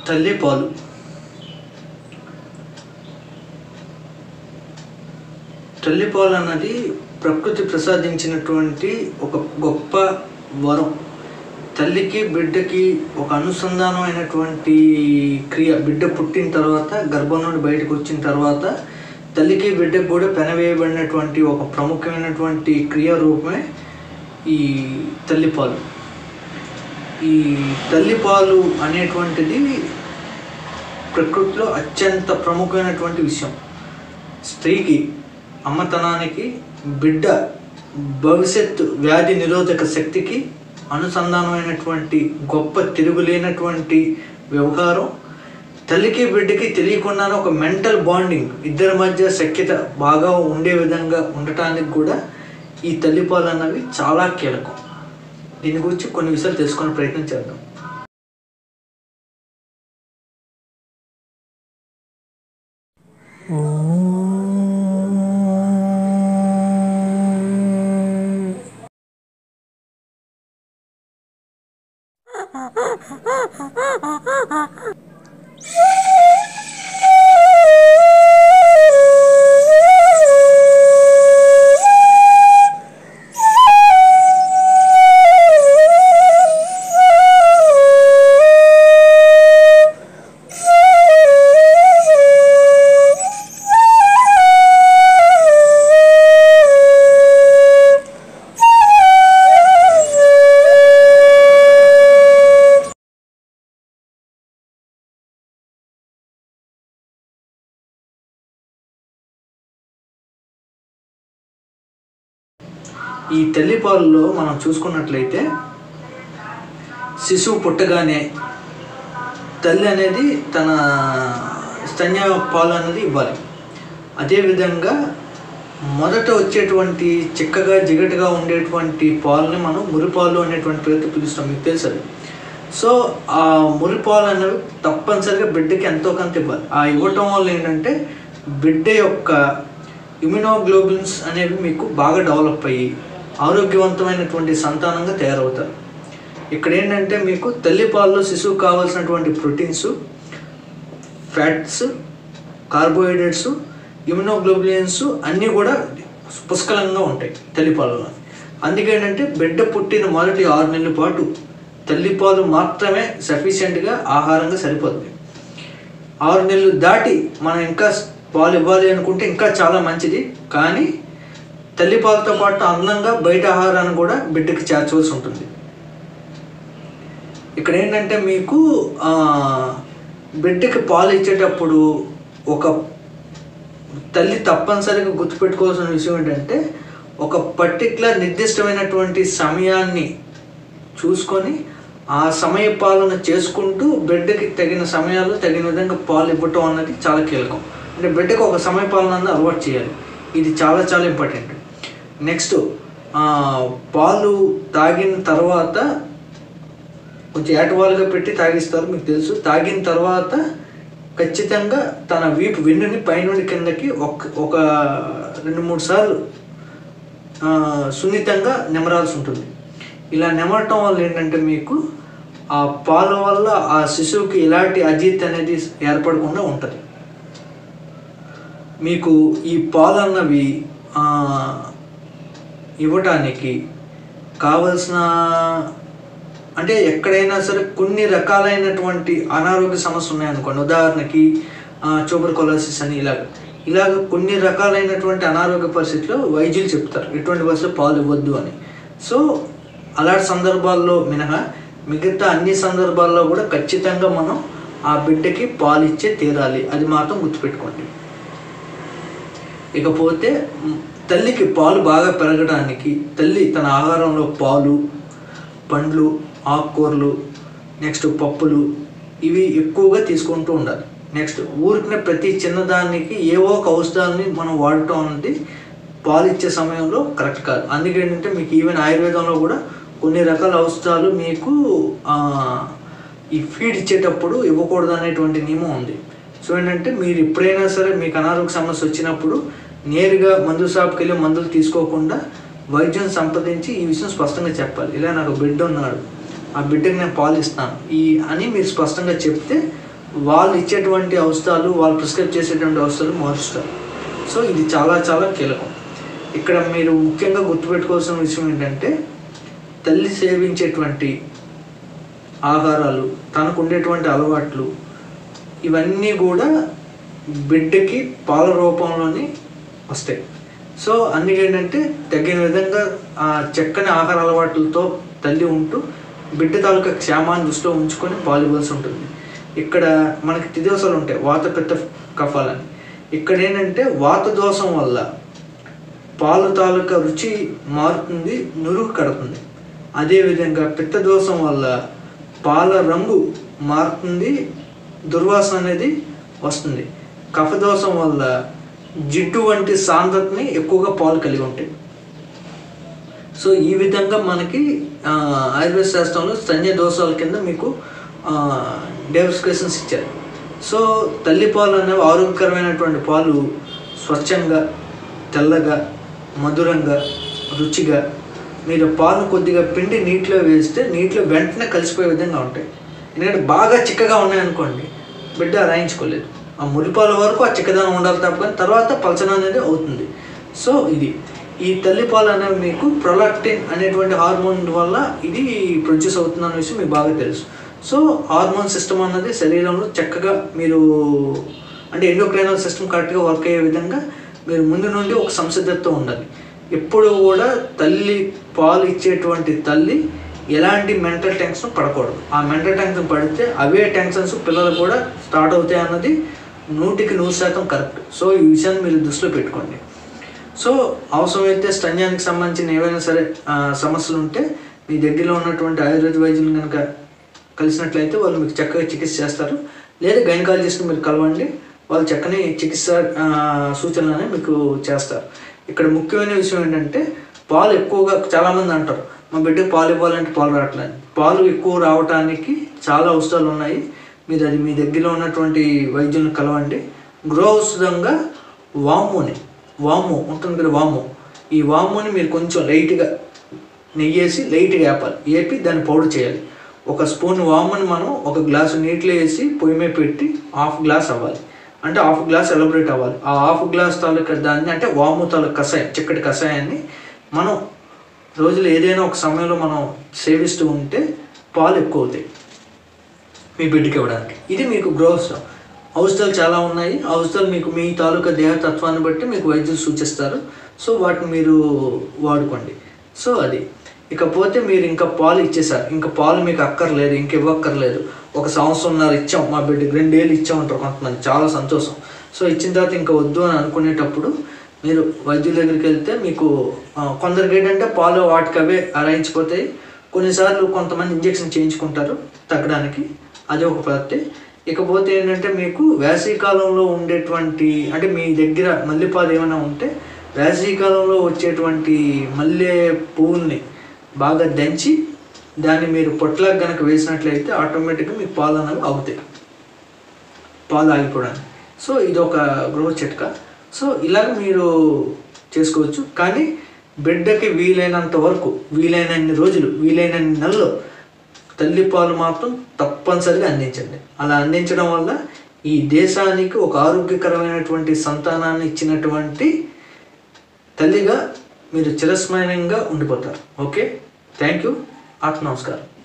తల్లి పాలు తల్లి పాలు అన్నది ప్రకృతి ప్రసాదించినటువంటి ఒక గొప్ప వరం తల్లికి బిడ్డకి ఒక అనుసంధానమైనటువంటి క్రియ బిడ్డ పుట్టిన తర్వాత గర్భం నుండి బయటకు వచ్చిన తర్వాత తల్లికి బిడ్డకు కూడా పెనవేయబడినటువంటి ఒక ప్రముఖమైనటువంటి క్రియారూపమే ఈ తల్లిపాలు ఈ తల్లిపాలు అనేటువంటిది ప్రకృతిలో అత్యంత ప్రముఖమైనటువంటి విషయం స్త్రీకి అమ్మతనానికి బిడ్డ భవిష్యత్తు వ్యాధి నిరోధక శక్తికి అనుసంధానమైనటువంటి గొప్ప తిరుగులేనటువంటి వ్యవహారం తల్లికి బిడ్డకి తెలియకుండానే ఒక మెంటల్ బాండింగ్ ఇద్దరి మధ్య సఖ్యత బాగా ఉండే విధంగా ఉండటానికి కూడా ఈ తల్లిపాలు అన్నవి చాలా కీలకం దీని గురించి కొన్ని విషయాలు తెలుసుకునే ప్రయత్నం చేద్దాం ఈ తల్లిపాలలో మనం చూసుకున్నట్లయితే శిశువు పుట్టగానే తల్లి అనేది తన స్తన్య పాలు అనేది ఇవ్వాలి అదేవిధంగా మొదట వచ్చేటువంటి చిక్కగా జిగటగా ఉండేటువంటి పాలని మనం మురిపాలు అనేటువంటి పేరుతో పిలుస్తాం మీకు తెలుసు అది సో ఆ మురిపాలు అనేవి తప్పనిసరిగా బిడ్డకి ఎంతో కొంత ఇవ్వాలి ఆ ఇవ్వటం వల్ల ఏంటంటే బిడ్డ యొక్క ఇమ్యునోగ్లోబిన్స్ అనేవి మీకు బాగా డెవలప్ అయ్యి ఆరోగ్యవంతమైనటువంటి సంతానంగా తయారవుతారు ఇక్కడ ఏంటంటే మీకు తల్లిపాలలో శిశువుకు కావాల్సినటువంటి ప్రోటీన్స్ ఫ్యాట్స్ కార్బోహైడ్రేట్స్ ఇమ్యునోగ్లోబులిన్స్ అన్నీ కూడా పుష్కలంగా ఉంటాయి తల్లిపాలలో అందుకే ఏంటంటే బిడ్డ పుట్టిన మొదటి ఆరు నెలల పాటు తల్లిపాలు మాత్రమే సఫిషియెంట్గా ఆహారంగా సరిపోతుంది ఆరు నెలలు దాటి మనం ఇంకా పాలు ఇవ్వాలి అనుకుంటే ఇంకా చాలా మంచిది కానీ తల్లిపాలతో పాటు అందంగా బయట ఆహారాన్ని కూడా బిడ్డకి చేర్చవలసి ఉంటుంది ఇక్కడ ఏంటంటే మీకు ఆ, బిడ్డకి పాలు ఇచ్చేటప్పుడు ఒక తల్లి తప్పనిసరిగా గుర్తుపెట్టుకోవాల్సిన విషయం ఏంటంటే ఒక పర్టికులర్ నిర్దిష్టమైనటువంటి సమయాన్ని చూసుకొని ఆ సమయ పాలన చేసుకుంటూ బిడ్డకి తగిన సమయాల్లో తగిన విధంగా పాలు ఇవ్వటం అన్నది చాలా కీలకం అంటే బిడ్డకు ఒక సమయ పాలన అన్నది అలవాటు చేయాలి ఇది చాలా చాలా ఇంపార్టెంట్ నెక్స్ట్ పాలు తాగిన తర్వాత కొంచెం ఏటవాలుగా పెట్టి తాగిస్తారు మీకు తెలుసు తాగిన తర్వాత ఖచ్చితంగా తన వీపు వెన్నుని పైనుండి కిందకి ఒక ఒక రెండు మూడు సార్లు ఆ, సున్నితంగా నెమరాల్సి ఉంటుంది ఇలా నెమరటం వల్ల ఏంటంటే మీకు ఆ పాల వల్ల ఆ శిశువుకి ఎలాంటి అజీత్ అనేది ఏర్పడకుండా ఉంటుంది మీకు ఈ పాలు అన్నవి ఆ, ఇవ్వటానికి కావలసిన అంటే ఎక్కడైనా సరే కొన్ని రకాలైనటువంటి అనారోగ్య సమస్యలు ఉన్నాయనుకోండి ఉదాహరణకి ట్యూబర్కులోసిస్ అని ఇలాగ ఇలాగ కొన్ని రకాలైనటువంటి అనారోగ్య పరిస్థితుల్లో వైద్యులు చెప్తారు ఇటువంటి పరిస్థితుల్లో పాలు ఇవ్వద్దు అని సో అలాంటి సందర్భాల్లో మినహా మిగతా అన్ని సందర్భాల్లో కూడా ఖచ్చితంగా మనం ఆ బిడ్డకి పాలు ఇచ్చే తీరాలి అది మాత్రం గుర్తుపెట్టుకోండి ఇకపోతే మ్, తల్లికి పాలు బాగా పెరగడానికి తల్లి తన ఆహారంలో పాలు పండ్లు ఆకుకూరలు నెక్స్ట్ పప్పులు ఇవి ఎక్కువగా తీసుకుంటూ ఉండాలి నెక్స్ట్ ఊరికిన ప్రతి చిన్నదానికి ఏవో ఒక ఔషధాలని మనం వాడటం అనేది పాలు ఇచ్చే సమయంలో కరెక్ట్ కాదు అందుకే ఏంటంటే మీకు ఈవెన్ ఆయుర్వేదంలో కూడా కొన్ని రకాల ఔషధాలు మీకు ఆ, ఈ ఫీడ్ ఇచ్చేటప్పుడు ఇవ్వకూడదు అనేటువంటి నియమం ఉంది సో ఏంటంటే మీరు ఎప్పుడైనా సరే మీకు అనారోగ్య సమస్య వచ్చినప్పుడు నేరుగా మందు షాప్కి వెళ్ళి మందులు తీసుకోకుండా వైద్యం సంప్రదించి ఈ విషయం స్పష్టంగా చెప్పాలి ఇలా నాకు బిడ్డ ఉన్నాడు ఆ బిడ్డకి నేను పాలు ఇస్తాను ఈ అని మీరు స్పష్టంగా చెప్తే వాళ్ళు ఇచ్చేటువంటి ఔషధాలు వాళ్ళు ప్రిస్క్రైబ్ చేసేటువంటి ఔషధాలు మారుస్తారు సో ఇది చాలా చాలా కీలకం ఇక్కడ మీరు ముఖ్యంగా గుర్తుపెట్టుకోవాల్సిన విషయం ఏంటంటే తల్లి సేవించేటువంటి ఆహారాలు తనకు ఉండేటువంటి అలవాట్లు ఇవన్నీ కూడా బిడ్డకి పాల రూపంలోని వస్తాయి సో అందుకే ఏంటంటే తగిన విధంగా ఆ చక్కని ఆహార అలవాట్లతో తల్లి ఉంటూ బిడ్డ తాలూకా క్షేమాన్ని దృష్టిలో ఉంచుకొని పాలు ఇవ్వాల్సి ఉంటుంది ఇక్కడ మనకి తిదోసాలు ఉంటాయి వాత పిత్త కఫాలని ఇక్కడ ఏంటంటే వాత దోషం వల్ల పాలు తాలూకా రుచి మారుతుంది నురుగు కడుతుంది అదేవిధంగా పిత్త దోషం వల్ల పాల రంగు మారుతుంది దుర్వాసన అనేది వస్తుంది కఫదోషం వల్ల జిడ్డు వంటి సాంద్రతని ఎక్కువగా పాలు కలిగి ఉంటాయి సో ఈ విధంగా మనకి ఆ, ఆయుర్వేద శాస్త్రంలో స్తన్య దోషాల కింద మీకు డెవస్క్రేషన్స్ ఇచ్చారు సో తల్లి పాలు అనేవి ఆరోగ్యకరమైనటువంటి పాలు స్వచ్ఛంగా తెల్లగా మధురంగా రుచిగా మీరు పాలు కొద్దిగా పిండి నీటిలో వేస్తే నీటిలో వెంటనే కలిసిపోయే విధంగా ఉంటాయి ఎందుకంటే బాగా చిక్కగా ఉన్నాయనుకోండి బిడ్డ రాయించుకోలేదు ఆ మురిపాల వరకు ఆ చిక్కదనం ఉండాలి తప్ప కానీ తర్వాత పలచన అనేది అవుతుంది సో ఇది ఈ తల్లిపాలు అనేవి మీకు ప్రొలాక్టిన్ అనేటువంటి హార్మోన్ వల్ల ఇది ప్రొడ్యూస్ అవుతుంది అనే విషయం మీకు బాగా తెలుసు సో హార్మోన్ సిస్టమ్ అన్నది శరీరంలో చక్కగా మీరు అంటే ఎండోక్రైనల్ సిస్టమ్ కరెక్ట్గా వర్క్ అయ్యే విధంగా మీరు ముందు నుండి ఒక సంసిద్ధతతో ఉండాలి ఎప్పుడు కూడా తల్లి పాలు ఇచ్చేటువంటి తల్లి ఎలాంటి మెంటల్ టెన్షన్ పడకూడదు ఆ మెంటల్ టెన్షన్ పడితే అవే టెన్షన్స్ పిల్లలు కూడా స్టార్ట్ అవుతాయి అన్నది నూటికి నూరు శాతం కరెక్ట్ సో ఈ విషయాన్ని మీరు దృష్టిలో పెట్టుకోండి సో అవసరమైతే స్తన్యానికి సంబంధించిన ఏవైనా సరే ఆ, సమస్యలు ఉంటే మీ దగ్గరలో ఉన్నటువంటి ఆయుర్వేద వైద్యులు కనుక కలిసినట్లయితే వాళ్ళు మీకు చక్కగా చికిత్స చేస్తారు లేదా గైనకాలజిస్ట్ని మీరు కలవండి వాళ్ళు చక్కని చికిత్స ఆ, సూచనలని మీకు చేస్తారు ఇక్కడ ముఖ్యమైన విషయం ఏంటంటే పాలు ఎక్కువగా చాలామంది అంటారు మా బిడ్డకి పాలు ఇవ్వాలంటే పాలు రావట్లేదు పాలు ఎక్కువ రావటానికి చాలా ఔషధాలు ఉన్నాయి మీరు అది మీ దగ్గరలో ఉన్నటువంటి వైద్యులను కలవండి గృహౌషధంగా వాముని వాము ఉంటుంది కదా వాము ఈ వాముని మీరు కొంచెం లైట్గా నెయ్యేసి లైట్గా వేపాలి వేపి దాన్ని పౌడర్ చేయాలి ఒక స్పూన్ వాముని మనం ఒక గ్లాసు నీటిలో వేసి పొయ్యి మీద పెట్టి హాఫ్ గ్లాస్ అవ్వాలి అంటే హాఫ్ గ్లాస్ ఎలబరేట్ అవ్వాలి ఆ హాఫ్ గ్లాస్ తాలూకా దాన్ని అంటే వాము తాలూకా కషాయం చిక్కటి కషాయాన్ని మనం రోజులు ఏదైనా ఒక సమయంలో మనం సేవిస్తూ ఉంటే పాలు ఎక్కువ అవుతాయి మీ బిడ్డకి ఇవ్వడానికి ఇది మీకు గ్రోత్సం ఔషధాలు చాలా ఉన్నాయి ఔషధాలు మీకు మీ తాలూకా దేహతత్వాన్ని బట్టి మీకు వైద్యులు సూచిస్తారు సో వాటిని మీరు వాడుకోండి సో అది ఇకపోతే మీరు ఇంకా పాలు ఇచ్చేసారు ఇంకా పాలు మీకు అక్కర్లేదు ఇంక ఇవ్వక్కర్లేదు ఒక సంవత్సరంన్నర ఇచ్చాం మా బిడ్డకి రెండేళ్ళు ఇచ్చామంటారు కొంతమంది చాలా సంతోషం సో ఇచ్చిన తర్వాత ఇంకా వద్దు అని అనుకునేటప్పుడు మీరు వైద్యుల దగ్గరికి వెళ్తే మీకు ఆ, కొందరికి ఏంటంటే పాలు వాటికి అవే అరాయించిపోతాయి కొన్నిసార్లు కొంతమంది ఇంజెక్షన్ చేయించుకుంటారు తగ్గడానికి అది ఒక పద్ధతి ఇకపోతే ఏంటంటే మీకు వేసవికాలంలో ఉండేటువంటి అంటే మీ దగ్గర మల్లెపాలు ఏమైనా ఉంటే వేసవికాలంలో వచ్చేటువంటి మల్లె పువ్వుల్ని బాగా దంచి దాన్ని మీరు పొట్లాగా కనుక వేసినట్లయితే ఆటోమేటిక్గా మీకు పాలు అనేవి అవుతాయి పాలు ఆగిపోవడానికి సో ఇది ఒక గృహ చిట్కా సో ఇలాగ మీరు చేసుకోవచ్చు కానీ బిడ్డకి వీలైనంత వరకు వీలైనన్ని రోజులు వీలైనన్ని నెలలు తల్లి పాలు మాత్రం తప్పనిసరిగా అందించండి అలా అందించడం వల్ల ఈ దేశానికి ఒక ఆరోగ్యకరమైనటువంటి సంతానాన్ని ఇచ్చినటువంటి తల్లిగా మీరు చిరస్మరణంగా ఉండిపోతారు ఓకే థ్యాంక్ యూ ఆత్మ నమస్కారం